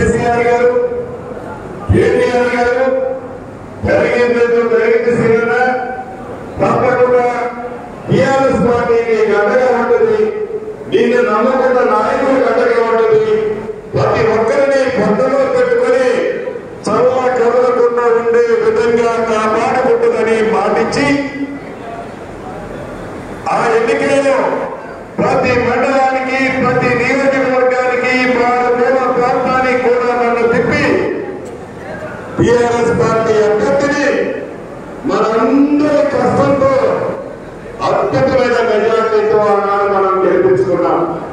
కేసీఆర్ గారు కేటీఆర్ గారు జరిగిందేదో జరిగింది సీన తప్పకుండా టీఆర్ఎస్ పార్టీకి గడ్డగా ఉంటుంది దీన్ని నమ్ముకున్న నాయకులు గడ్డగా ఉంటుంది ప్రతి ఒక్కరిని పొట్టలో పెట్టుకొని చల్ల కదలకుండా ఉండే విధంగా కాపాడుకుంటుందని మాటిచ్చి ఆ ఎన్నికలలో ప్రతి మండలానికి ప్రతి నియోజకవర్గానికి ప్రారంభ ప్రాంతానికి కూడా నన్ను తిప్పి టిఆర్ఎస్ పార్టీ అభ్యర్థిని మనందరి కష్టంతో అద్భుతమైన మెజార్టీతో ఆనాడు మనం గెలిపించుకున్నాం